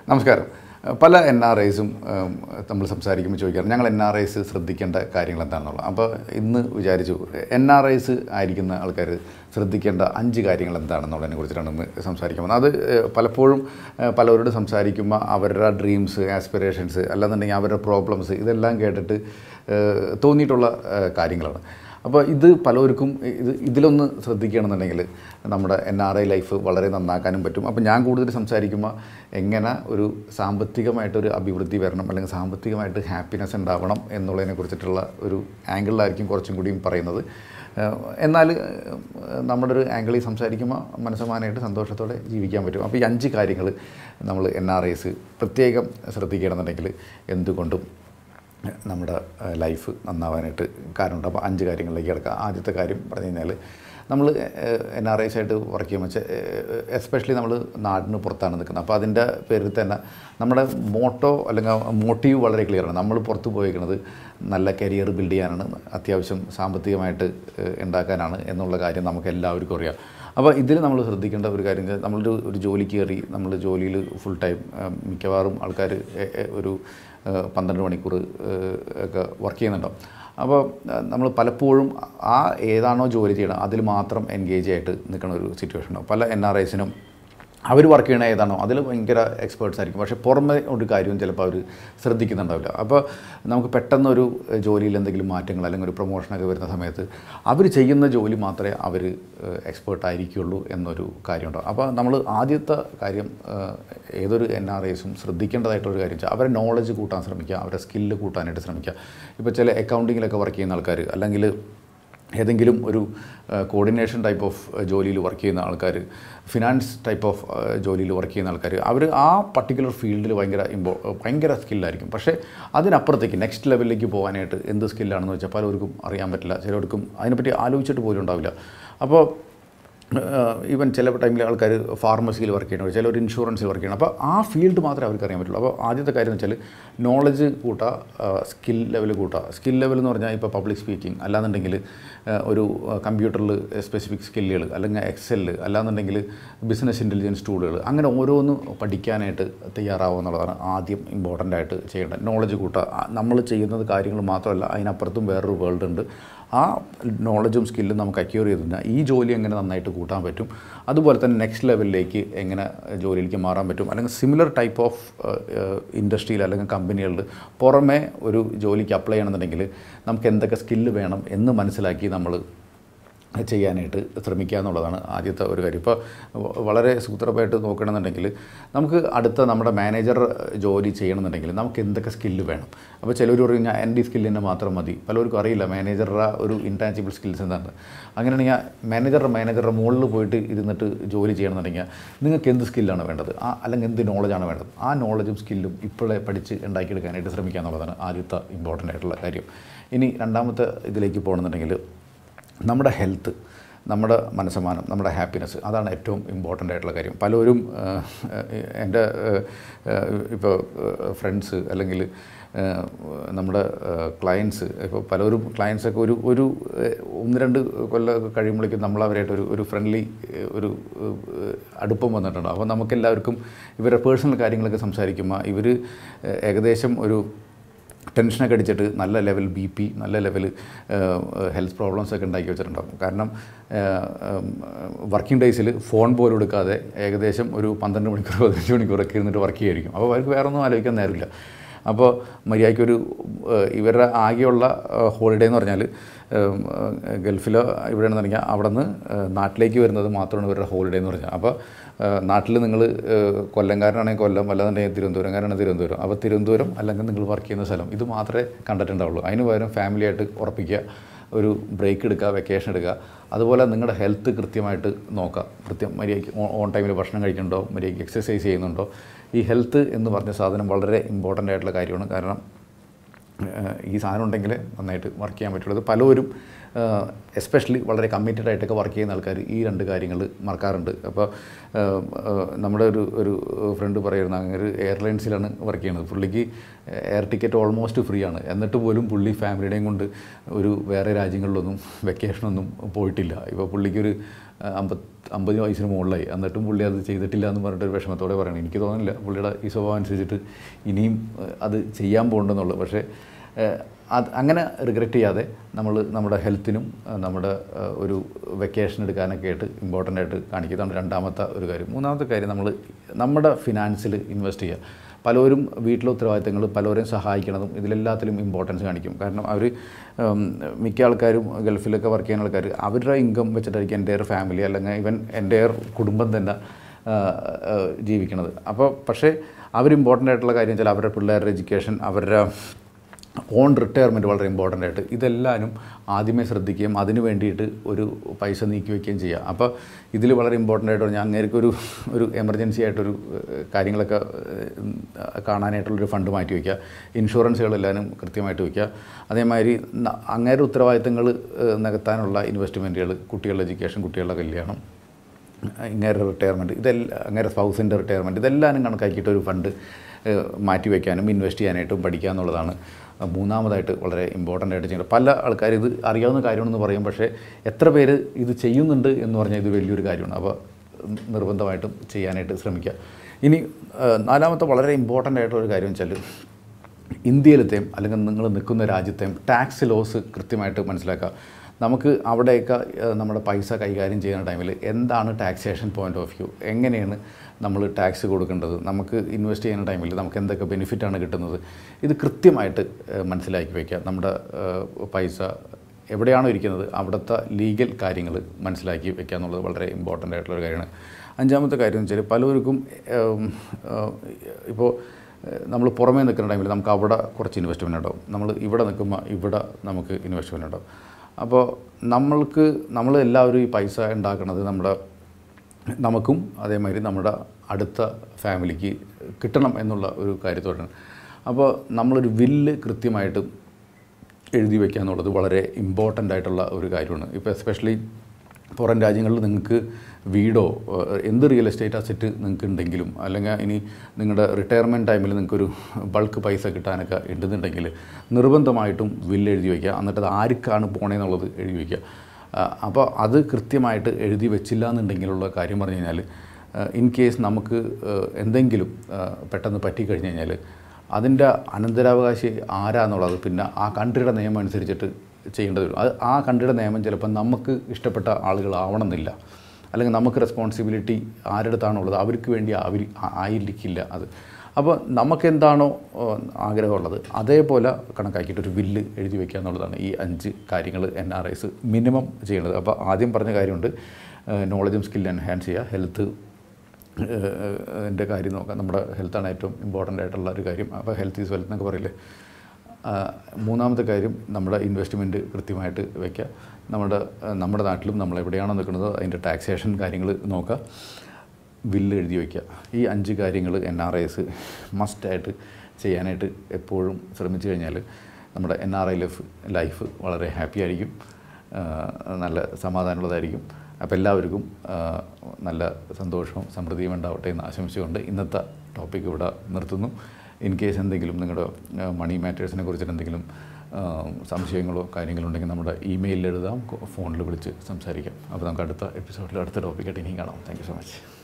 നമസ്കാരം പല N R ഐസും നമ്മൾ സംസാരിക്കുമ്പോൾ ചോദിക്കാറ് ഞങ്ങൾ എൻ ആർ ഐസ് ശ്രദ്ധിക്കേണ്ട കാര്യങ്ങൾ എന്താണെന്നുള്ളത് അപ്പോൾ ഇന്ന് വിചാരിച്ചു എൻ ആർ ഐസ് ആയിരിക്കുന്ന ആൾക്കാർ ശ്രദ്ധിക്കേണ്ട അഞ്ച് കാര്യങ്ങൾ എന്താണെന്നുള്ളതിനെ കുറിച്ചിട്ടാണ് ഇന്ന് സംസാരിക്കാൻ പോകുന്നത് അത് ഏഹ്, പലപ്പോഴും ഏഹ്, പലരോട് സംസാരിക്കുമ്പോൾ അവരുടെ ഡ്രീംസ് ആസ്പിറേഷൻസ് അല്ലാന്നുണ്ടെങ്കിൽ അവരുടെ പ്രോബ്ലംസ് ഇതെല്ലാം കേട്ടിട്ട് ഏഹ്, തോന്നിയിട്ടുള്ള ഏഹ്, കാര്യങ്ങളാണ് അപ്പോൾ ഇത് പലർക്കും ഇത് ഇതിലൊന്ന് ശ്രദ്ധിക്കുകയാണെന്നുണ്ടെങ്കിൽ നമ്മുടെ എൻ ആർ ഐ ലൈഫ് വളരെ നന്നാക്കാനും പറ്റും അപ്പോൾ ഞാൻ കൂടുതൽ സംസാരിക്കുമ്പോൾ എങ്ങനെ ഒരു സാമ്പത്തികമായിട്ടൊരു അഭിവൃദ്ധി വരണം അല്ലെങ്കിൽ സാമ്പത്തികമായിട്ട് ഹാപ്പിനെസ് ഉണ്ടാവണം എന്നുള്ളതിനെ കുറിച്ചിട്ടുള്ള ഒരു ആംഗിളിലായിരിക്കും കുറച്ചും കൂടിയും പറയുന്നത് ഏഹ് എന്നാൽ ഏഹ് നമ്മുടെ ഒരു ആംഗിളിൽ സംസാരിക്കുമ്പോൾ മനസ്സമാനായിട്ട് സന്തോഷത്തോടെ ജീവിക്കാൻ പറ്റും അപ്പോൾ ഈ അഞ്ച് കാര്യങ്ങൾ നമ്മൾ എൻ ആർ ഐസ് പ്രത്യേകം ശ്രദ്ധിക്കുകയാണെന്നുണ്ടെങ്കിൽ എന്തുകൊണ്ടും നമ്മുടെ ലൈഫ് നന്നാവാനായിട്ട് കാരണമുണ്ട് അപ്പോൾ അഞ്ച് കാര്യങ്ങളിലേക്ക് കിടക്കുക ആദ്യത്തെ കാര്യം പറഞ്ഞു കഴിഞ്ഞാൽ നമ്മൾ എൻ ആർ ഐസ് ആയിട്ട് വർക്ക് ചെയ്യുമ്പോൾ വെച്ചാൽ എസ്പെഷ്യലി നമ്മൾ നാടിന് പുറത്താണ് നിൽക്കുന്നത് അപ്പോൾ അതിൻ്റെ പേരിൽ തന്നെ നമ്മുടെ മോട്ടോ അല്ലെങ്കിൽ മോട്ടീവ് വളരെ ക്ലിയറാണ് നമ്മൾ പുറത്ത് പോയിരിക്കുന്നത് നല്ല കരിയർ ബിൽഡ് ചെയ്യാനാണ് അത്യാവശ്യം സാമ്പത്തികമായിട്ട് ഏഹ്, ഉണ്ടാക്കാനാണ് എന്നുള്ള കാര്യം നമുക്ക് എല്ലാവർക്കും അറിയാം അപ്പോൾ ഇതിൽ നമ്മൾ ശ്രദ്ധിക്കേണ്ട ഒരു കാര്യം വെച്ചാൽ നമ്മളൊരു ഒരു ജോലി കയറി നമ്മൾ ജോലിയിൽ ഫുൾ ടൈം മിക്കവാറും ആൾക്കാർ ഒരു ഏഹ്, പന്ത്രണ്ട് മണിക്കൂർ ഏഹ്, ഒക്കെ വർക്ക് ചെയ്യുന്നുണ്ടാവും അപ്പോൾ നമ്മൾ പലപ്പോഴും ആ ഏതാണോ ജോലി ചെയ്യണം അതിൽ മാത്രം എൻഗേജ് ആയിട്ട് നിൽക്കുന്ന ഒരു സിറ്റുവേഷൻ ഉണ്ടാവും പല എൻ ആർ ഐസിനും അവർ വർക്ക് ചെയ്യണ ഏതാണോ അതിൽ ഭയങ്കര എക്സ്പേർട്സ് ആയിരിക്കും പക്ഷേ പുറമെ ഒരു കാര്യവും ചിലപ്പോൾ അവർ ശ്രദ്ധിക്കുന്നുണ്ടാവില്ല അപ്പോൾ നമുക്ക് പെട്ടെന്നൊരു ജോലിയിൽ എന്തെങ്കിലും മാറ്റങ്ങൾ അല്ലെങ്കിൽ ഒരു പ്രൊമോഷനൊക്കെ വരുന്ന സമയത്ത് അവർ ചെയ്യുന്ന ജോലി മാത്രമേ അവർ എക്സ്പേർട്ട് ആയിരിക്കുള്ളൂ എന്നൊരു കാര്യമുണ്ടാവും അപ്പോൾ നമ്മൾ ആദ്യത്തെ കാര്യം ഏഹ്, ഏതൊരു എൻ ആർ ഐസും ശ്രദ്ധിക്കേണ്ടതായിട്ടൊരു കാര്യം വെച്ചാൽ അവരെ നോളജ് കൂട്ടാൻ ശ്രമിക്കുക അവരുടെ സ്കില്ല് കൂട്ടാനായിട്ട് ശ്രമിക്കുക ഇപ്പോൾ ചില അക്കൗണ്ടിങ്ങിലൊക്കെ വർക്ക് ചെയ്യുന്ന ആൾക്കാർ അല്ലെങ്കിൽ ഏതെങ്കിലും ഒരു കോർഡിനേഷൻ ടൈപ്പ് ഓഫ് ജോലിയിൽ വർക്ക് ചെയ്യുന്ന ആൾക്കാർ ഫിനാൻസ് ടൈപ്പ് ഓഫ് ജോലിയിൽ വർക്ക് ചെയ്യുന്ന ആൾക്കാർ അവർ ആ പർട്ടിക്കുലർ ഫീൽഡിൽ ഭയങ്കര ഇമ്പോ ഭയങ്കര സ്കില്ലായിരിക്കും പക്ഷേ അതിനപ്പുറത്തേക്ക് നെക്സ്റ്റ് ലെവലിലേക്ക് പോകാനായിട്ട് എന്ത് സ്കില്ലാണെന്ന് വെച്ചാൽ പലർക്കും അറിയാൻ പറ്റില്ല ചിലർക്കും അതിനെപ്പറ്റി ആലോചിച്ചിട്ട് പോലും ഉണ്ടാവില്ല അപ്പോൾ ഈവൻ ചില ടൈമിൽ ആൾക്കാർ ഫാർമസിയിൽ വർക്ക് ചെയ്യണം ചിലർ ഇൻഷുറൻസിൽ വർക്ക് ചെയ്യണം അപ്പോൾ ആ ഫീൽഡ് മാത്രമേ അവർക്ക് അറിയാൻ പറ്റുള്ളൂ അപ്പോൾ ആദ്യത്തെ കാര്യം എന്ന് വെച്ചാൽ നോളജ് കൂട്ടുക സ്കിൽ ലെവൽ കൂട്ടുക സ്കിൽ ലെവൽ എന്ന് പറഞ്ഞാൽ ഇപ്പോൾ പബ്ലിക് സ്പീക്കിംഗ് അല്ലാന്നുണ്ടെങ്കിൽ ആ, ഒരു കമ്പ്യൂട്ടറിൽ സ്പെസിഫിക് സ്കില്ലുകൾ അല്ലെങ്കിൽ എക്സെല് അല്ലാന്നുണ്ടെങ്കിൽ ബിസിനസ് ഇൻ്റലിജൻസ് ടൂളുകൾ അങ്ങനെ ഓരോന്ന് പഠിക്കാനായിട്ട് തയ്യാറാവുക എന്നുള്ളതാണ് ആദ്യം ഇമ്പോർട്ടൻ്റ് ആയിട്ട് ചെയ്യേണ്ടത് നോളജ് കൂട്ടുക ആ, നമ്മൾ ചെയ്യുന്നത് കാര്യങ്ങൾ മാത്രമല്ല അതിനപ്പുറത്തും വേറൊരു വേൾഡ് ഉണ്ട് ആ നോളജും സ്കില്ലും നമുക്ക് അക്യൂർ ചെയ്ത് കഴിഞ്ഞാൽ ഈ ജോലി എങ്ങനെ നന്നായിട്ട് കൂട്ടാൻ പറ്റും അതുപോലെ തന്നെ നെക്സ്റ്റ് ലെവലിലേക്ക് എങ്ങനെ ജോലിയിലേക്ക് മാറാൻ പറ്റും അല്ലെങ്കിൽ സിമിലർ ടൈപ്പ് ഓഫ് ഇൻഡസ്ട്രിയിൽ അല്ലെങ്കിൽ കമ്പനികളിൽ പുറമെ ഒരു ജോലിക്ക് അപ്ലൈ ചെയ്യണമെന്നുണ്ടെങ്കിൽ നമുക്ക് എന്തൊക്കെ സ്കില്ല് വേണം എന്ന് മനസ്സിലാക്കി നമ്മൾ ചെയ്യാനായിട്ട് ശ്രമിക്കുക എന്നുള്ളതാണ് ആദ്യത്തെ ഒരു കാര്യം ഇപ്പോൾ വ- വളരെ സൂത്രമായിട്ട് നോക്കണമെന്നുണ്ടെങ്കിൽ നമുക്ക് അടുത്ത നമ്മുടെ മാനേജർ ജോലി ചെയ്യണമെന്നുണ്ടെങ്കിൽ നമുക്ക് എന്തൊക്കെ സ്കില്ല് വേണം അപ്പോൾ ചിലർ പറയും ഞാൻ എൻ്റെ സ്കില്ലിനെ മാത്രം മതി പലർക്കും അറിയില്ല മാനേജറുടെ ഒരു ഇൻടാഞ്ചിബിൾ സ്കിൽസ് എന്താണ് അങ്ങനെയാണെങ്കിൽ മാനേജറുടെ മാനേജറുടെ മുകളിൽ പോയിട്ട് ഇരുന്നിട്ട് ജോലി ചെയ്യണമെന്നുണ്ടെങ്കിൽ നിങ്ങൾക്ക് എന്ത് സ്കില്ലാണ് വേണ്ടത് ആ അല്ലെങ്കിൽ എന്ത് നോളജാണ് വേണ്ടത് ആ നോളജും സ്കില്ലും ഇപ്പോഴേ പഠിച്ച് ഉണ്ടാക്കിയെടുക്കാനായിട്ട് ശ്രമിക്കുക എന്നുള്ളതാണ് ആദ്യത്തെ ഇമ്പോർട്ടൻ്റ് ആയിട്ടുള്ള കാര്യം ഇനി രണ്ടാമത്തെ ഇതിലേക്ക് പോകണമെന്നുണ്ടെങ്കിൽ നമ്മുടെ ഹെൽത്ത് നമ്മുടെ മനസ്സമാനം നമ്മുടെ ഹാപ്പിനെസ് അതാണ് ഏറ്റവും ഇമ്പോർട്ടൻ്റ് ആയിട്ടുള്ള കാര്യം പലരും ഏഹ്, ഏഹ്, എൻ്റെ ഇപ്പോൾ ഫ്രണ്ട്സ് അല്ലെങ്കിൽ ഏഹ്, നമ്മുടെ ക്ലയൻസ് ഇപ്പോൾ പലരും ക്ലയൻസൊക്കെ ഒരു ഒരു ഏഹ്, ഒന്ന് രണ്ട് കൊല്ലം കഴിയുമ്പോഴേക്കും നമ്മൾ അവരായിട്ട് ഒരു ഒരു ഫ്രണ്ട്ലി ഒരു ഏഹ്, അടുപ്പം വന്നിട്ടുണ്ട് അപ്പോൾ നമുക്കെല്ലാവർക്കും ഇവരുടെ പേഴ്സണൽ കാര്യങ്ങളൊക്കെ സംസാരിക്കുമ്പോൾ ഇവർ ഏകദേശം ഒരു ടെൻഷനൊക്കെ അടിച്ചിട്ട് നല്ല ലെവൽ ബി പി നല്ല ലെവൽ ഹെൽത്ത് പ്രോബ്ലംസ് ഒക്കെ ഉണ്ടാക്കി വെച്ചിട്ടുണ്ടാകും കാരണം വർക്കിംഗ് ഡേയ്സിൽ ഫോൺ പോലും എടുക്കാതെ ഏകദേശം ഒരു പന്ത്രണ്ട് മണിക്കൂർ പതിനഞ്ച് മണിക്കൂറൊക്കെ ഇരുന്നിട്ട് വർക്ക് ചെയ്യുമായിരിക്കും അപ്പോൾ അവർക്ക് വേറെ ഒന്നും ആലോചിക്കാൻ നേരമില്ല അപ്പോൾ മര്യാദയ്ക്കൊരു ഏഹ്, ഇവരുടെ ആകെയുള്ള ഹോളിഡേ എന്ന് പറഞ്ഞാൽ ഏഹ്, ഗൾഫിലോ ഇവിടെയാണെന്നുണ്ടെങ്കിൽ അവിടെ നിന്ന് നാട്ടിലേക്ക് വരുന്നത് മാത്രമാണ് ഇവരുടെ ഹോളിഡേ എന്ന് പറഞ്ഞാൽ അപ്പോൾ നാട്ടിൽ നിങ്ങൾ കൊല്ലംകാരനാണെങ്കിൽ കൊല്ലം അല്ലാന്നുണ്ടെങ്കിൽ തിരുവനന്തപുരംകാരാണെങ്കിൽ തിരുവനന്തപുരം അപ്പോൾ തിരുവനന്തപുരം അല്ലെങ്കിൽ നിങ്ങൾ വർക്ക് ചെയ്യുന്ന സ്ഥലം ഇത് മാത്രമേ കണ്ടിട്ടുണ്ടാവുള്ളൂ അതിന് പകരം ഫാമിലിയായിട്ട് ഉറപ്പിക്കുക ഒരു ബ്രേക്ക് എടുക്കുക വെക്കേഷൻ എടുക്കുക അതുപോലെ നിങ്ങളുടെ ഹെൽത്ത് കൃത്യമായിട്ട് നോക്കുക കൃത്യം മര്യാദയ്ക്ക് ഓൺ ടൈമിൽ ഭക്ഷണം കഴിക്കുന്നുണ്ടോ മര്യാദയ്ക്ക് എക്സസൈസ് ചെയ്യുന്നുണ്ടോ ഈ ഹെൽത്ത് എന്ന് പറഞ്ഞ സാധനം വളരെ ഇമ്പോർട്ടൻ്റ് ആയിട്ടുള്ള കാര്യമാണ് കാരണം ഏഹ് ഈ സാധനം ഉണ്ടെങ്കിൽ നന്നായിട്ട് വർക്ക് ചെയ്യാൻ പറ്റുള്ളൂ ഇത് പലരും എസ്പെഷ്യലി വളരെ കമ്മിറ്റഡ് ആയിട്ടൊക്കെ വർക്ക് ചെയ്യുന്ന ആൾക്കാർ ഈ രണ്ട് കാര്യങ്ങൾ മറക്കാറുണ്ട് അപ്പോൾ ഏഹ്, ഏഹ്, നമ്മുടെ ഒരു ഒരു ഫ്രണ്ട് പറയുന്ന അങ്ങനെ ഒരു എയർലൈൻസിലാണ് വർക്ക് ചെയ്യുന്നത് പുള്ളിക്ക് എയർ ടിക്കറ്റ് ഓൾമോസ്റ്റ് ഫ്രീ ആണ് എന്നിട്ട് പോലും പുള്ളി ഫാമിലിയുടെയും കൊണ്ട് ഒരു വേറെ രാജ്യങ്ങളിലൊന്നും വെക്കേഷനൊന്നും പോയിട്ടില്ല ഇപ്പോൾ പുള്ളിക്കൊരു അമ്പത് അമ്പത് വയസ്സിന് മുകളിലായി എന്നിട്ടും പുള്ളി അത് ചെയ്തിട്ടില്ല എന്ന് പറഞ്ഞിട്ട് ഒരു വിഷമത്തോടെ പറയണം എനിക്ക് തോന്നുന്നില്ല പുള്ളിയുടെ ഈ സ്വഭാവം അനുസരിച്ചിട്ട് ഇനിയും ഏഹ്, അത് ചെയ്യാൻ പോകണ്ടെന്നുള്ളു പക്ഷേ ഏഹ്, അത് അങ്ങനെ റിഗ്രറ്റ് ചെയ്യാതെ നമ്മൾ നമ്മുടെ ഹെൽത്തിനും ഏഹ്, നമ്മുടെ ഏഹ്, ഒരു വെക്കേഷൻ എടുക്കാനൊക്കെ ആയിട്ട് ഇമ്പോർട്ടൻ്റ് ആയിട്ട് കാണിക്കുക ഇതാണ് രണ്ടാമത്തെ ഒരു കാര്യം മൂന്നാമത്തെ കാര്യം നമ്മൾ നമ്മുടെ ഫിനാൻസിൽ ഇൻവെസ്റ്റ് ചെയ്യുക പലരും വീട്ടിലെ ഉത്തരവാദിത്തങ്ങൾ പലരെയും സഹായിക്കണതും ഇതിലെല്ലാത്തിലും ഇമ്പോർട്ടൻസ് കാണിക്കും കാരണം അവർ മിക്ക ആൾക്കാരും ഗൾഫിലൊക്കെ വർക്ക് ചെയ്യുന്ന ആൾക്കാർ അവരുടെ ഇൻകം വെച്ചിട്ടായിരിക്കും എൻ്റെ ഫാമിലി അല്ലെങ്കിൽ ഇവൻ എൻ്റെ കുടുംബം തന്നെ ആ, ആ, ജീവിക്കണത് അപ്പോൾ പക്ഷേ അവർ ഇമ്പോർട്ടൻ്റ് ആയിട്ടുള്ള കാര്യം വെച്ചാൽ അവരുടെ പിള്ളേരുടെ എഡ്യൂക്കേഷൻ അവരുടെ ഓൺ റിട്ടയർമെൻറ്റ് വളരെ ഇമ്പോർട്ടൻ്റ് ആയിട്ട് ഇതെല്ലാനും ആദ്യമേ ശ്രദ്ധിക്കുകയും അതിന് വേണ്ടിയിട്ട് ഒരു പൈസ നീക്കി വയ്ക്കുകയും ചെയ്യുക അപ്പോൾ ഇതിൽ വളരെ ഇമ്പോർട്ടൻ്റ് ആയിട്ട് ഞാൻ അങ്ങേർക്ക് ഒരു ഒരു എമർജൻസി ആയിട്ടൊരു ഏഹ്, കാര്യങ്ങളൊക്കെ ഏഹ്, കാണാനായിട്ടുള്ളൊരു ഫണ്ട് മാറ്റി വയ്ക്കുക ഇൻഷുറൻസുകളെല്ലാനും കൃത്യമായിട്ട് വയ്ക്കുക അതേമാതിരി ന- അങ്ങേരുടെ ഉത്തരവാദിത്തങ്ങൾ ഏഹ്, നികത്താനുള്ള ഇൻവെസ്റ്റ്മെൻറ്റുകൾ കുട്ടികളുടെ എഡ്യൂക്കേഷൻ കുട്ടികളുടെ കല്യാണം ഇങ്ങേരുടെ റിട്ടയർമെൻറ്റ് ഇതെല്ലാം അങ്ങേരെ സ്പൗസിൻ്റെ റിട്ടയർമെൻറ്റ് ഇതെല്ലാനും കണക്കാക്കിയിട്ട് ഒരു ഫണ്ട് ഏഹ്, മാറ്റി വയ്ക്കാനും ഇൻവെസ്റ്റ് ചെയ്യാനായിട്ടും പഠിക്കുക എന്നുള്ളതാണ് മൂന്നാമതായിട്ട് വളരെ ഇമ്പോർട്ടൻ്റ് ആയിട്ട് ചെയ്യുന്നത് പല ആൾക്കാർ ഇത് അറിയാവുന്ന കാര്യമാണെന്ന് പറയും പക്ഷേ എത്ര പേര് ഇത് ചെയ്യുന്നുണ്ട് എന്ന് പറഞ്ഞാൽ ഇത് വലിയൊരു കാര്യമാണ് അപ്പോൾ നിർബന്ധമായിട്ടും ചെയ്യാനായിട്ട് ശ്രമിക്കുക ഇനി ഏഹ്, നാലാമത്തെ വളരെ ഇമ്പോർട്ടൻ്റ് ആയിട്ടുള്ള ഒരു കാര്യം വെച്ചാൽ ഇന്ത്യയിലത്തെയും അല്ലെങ്കിൽ നിങ്ങൾ നിൽക്കുന്ന രാജ്യത്തെയും ടാക്സ് ലോസ് കൃത്യമായിട്ട് മനസ്സിലാക്കുക നമുക്ക് അവിടെയൊക്കെ ഏഹ്, നമ്മുടെ പൈസ കൈകാര്യം ചെയ്യുന്ന ടൈമിൽ എന്താണ് ടാക്സേഷൻ പോയിൻ്റ് ഓഫ് വ്യൂ എങ്ങനെയാണ് നമ്മൾ ടാക്സ് കൊടുക്കേണ്ടത് നമുക്ക് ഇൻവെസ്റ്റ് ചെയ്യുന്ന ടൈമിൽ നമുക്ക് എന്തൊക്കെ ബെനിഫിറ്റാണ് കിട്ടുന്നത് ഇത് കൃത്യമായിട്ട് ഏഹ്, മനസ്സിലാക്കി വയ്ക്കുക നമ്മുടെ ഏഹ്, പൈസ എവിടെയാണോ ഇരിക്കുന്നത് അവിടുത്തെ ലീഗൽ കാര്യങ്ങൾ മനസ്സിലാക്കി വെക്കുക എന്നുള്ളത് വളരെ ഇമ്പോർട്ടൻ്റ് ആയിട്ടുള്ളൊരു കാര്യമാണ് അഞ്ചാമത്തെ കാര്യം എന്ന് വെച്ചാൽ പലർക്കും ഇപ്പോൾ നമ്മൾ പുറമേ നിൽക്കുന്ന ടൈമിൽ നമുക്ക് അവിടെ കുറച്ച് ഇൻവെസ്റ്റ്മെൻ്റ് ഉണ്ടാവും നമ്മൾ ഇവിടെ നിൽക്കുമ്പോൾ ഇവിടെ നമുക്ക് ഇൻവെസ്റ്റ്മെൻ്റ് ഉണ്ടാവും അപ്പോൾ നമ്മൾക്ക് നമ്മൾ എല്ലാവരും ഈ പൈസ ഉണ്ടാക്കുന്നത് നമ്മുടെ നമുക്കും അതേമാതിരി നമ്മുടെ അടുത്ത ഫാമിലിക്ക് കിട്ടണം എന്നുള്ള ഒരു കാര്യത്തോടാണ് അപ്പോൾ നമ്മളൊരു വില്ല് കൃത്യമായിട്ട് എഴുതി വയ്ക്കുക എന്നുള്ളത് വളരെ ഇമ്പോർട്ടൻ്റ് ആയിട്ടുള്ള ഒരു കാര്യമാണ് ഇപ്പോൾ എസ്പെഷ്യലി പുറം രാജ്യങ്ങളിൽ നിങ്ങൾക്ക് വീടോ ഏഹ്, എന്ത് റിയൽ എസ്റ്റേറ്റ് അസറ്റ് നിങ്ങൾക്ക് ഉണ്ടെങ്കിലും അല്ലെങ്കിൽ ഇനി നിങ്ങളുടെ റിട്ടയർമെൻറ്റ് ടൈമിൽ നിങ്ങൾക്കൊരു ബൾക്ക് പൈസ കിട്ടാനൊക്കെ ഉണ്ടെന്നുണ്ടെങ്കിൽ നിർബന്ധമായിട്ടും വില്ല് എഴുതി വയ്ക്കുക എന്നിട്ട് അത് ആർക്കാണ് പോണേന്നുള്ളത് എഴുതി വയ്ക്കുക ആ, അപ്പോൾ അത് കൃത്യമായിട്ട് എഴുതി വെച്ചില്ല എന്നുണ്ടെങ്കിലുള്ള കാര്യം പറഞ്ഞു കഴിഞ്ഞാൽ ഇൻ കേസ് നമുക്ക് ഏഹ്, എന്തെങ്കിലും ഏഹ്, പെട്ടെന്ന് പറ്റിക്കഴിഞ്ഞ് കഴിഞ്ഞാൽ അതിൻ്റെ അനന്തരാവകാശി ആരാന്നുള്ളത് പിന്നെ ആ കൺട്രിയുടെ നിയമം അനുസരിച്ചിട്ട് ചെയ്യേണ്ടത് വരും അത് ആ കൺട്രിയുടെ നിയമം ചിലപ്പോൾ നമുക്ക് ഇഷ്ടപ്പെട്ട ആളുകളാവണമെന്നില്ല അല്ലെങ്കിൽ നമുക്ക് റെസ്പോൺസിബിലിറ്റി ആരുടെ അടുത്താണുള്ളത് അവർക്ക് വേണ്ടി ആവരി ആ- ആയിരിക്കില്ല അത് അപ്പോൾ നമുക്ക് എന്താണോ ഏഹ്, ആഗ്രഹമുള്ളത് അതേപോലെ കണക്കാക്കിയിട്ട് ഒരു ബില്ല് എഴുതി വയ്ക്കുക എന്നുള്ളതാണ് ഈ അഞ്ച് കാര്യങ്ങൾ എൻ ആർ ഐസ് മിനിമം ചെയ്യേണ്ടത് അപ്പോൾ ആദ്യം പറഞ്ഞ കാര്യമുണ്ട് നോളജും സ്കിൽ എൻഹാൻസ് ചെയ്യുക ഹെൽത്ത് എൻ്റെ കാര്യം നോക്കാം നമ്മുടെ ഹെൽത്താണ് ഏറ്റവും ഇമ്പോർട്ടൻ്റ് ആയിട്ടുള്ള ഒരു കാര്യം അപ്പോൾ ഹെൽത്ത് ഈസ് വെൽത്ത് എന്നൊക്കെ പറയില്ലേ ആ, മൂന്നാമത്തെ കാര്യം നമ്മുടെ ഇൻവെസ്റ്റ്മെൻറ്റ് കൃത്യമായിട്ട് വയ്ക്കുക നമ്മുടെ ആ, നമ്മുടെ നാട്ടിലും നമ്മൾ എവിടെയാണോ നിൽക്കുന്നത് അതിൻ്റെ ടാക്സേഷൻ കാര്യങ്ങൾ നോക്കുക ബില്ല് എഴുതി വയ്ക്കുക ഈ അഞ്ച് കാര്യങ്ങൾ എൻ ആർ ഐസ് മസ്റ്റായിട്ട് ചെയ്യാനായിട്ട് എപ്പോഴും ശ്രമിച്ചു കഴിഞ്ഞാൽ നമ്മുടെ N R I life life വളരെ ഹാപ്പി ആയിരിക്കും ആ, നല്ല സമാധാനമുള്ളതായിരിക്കും അപ്പോൾ എല്ലാവർക്കും ആ, നല്ല സന്തോഷവും സമൃദ്ധിയും ഉണ്ടാവട്ടെ എന്ന് ആശംസിച്ചുകൊണ്ട് ഇന്നത്തെ ടോപ്പിക് ഇവിടെ നിർത്തുന്നു ഇൻ കേസ് എന്തെങ്കിലും നിങ്ങളുടെ ആ, മണി മാറ്റേഴ്സിനെ കുറിച്ചിട്ട് എന്തെങ്കിലും ആ, സംശയങ്ങളോ കാര്യങ്ങളോ ഉണ്ടെങ്കിൽ നമ്മുടെ ഇമെയിലിൽ എഴുതാം ഫോണിൽ വിളിച്ച് സംസാരിക്കാം അപ്പോൾ നമുക്ക് അടുത്ത എപ്പിസോഡിൽ അടുത്ത ടോപ്പിക്കായിട്ട് ഇനിയും കാണാം താങ്ക് യു സോ മച്ച്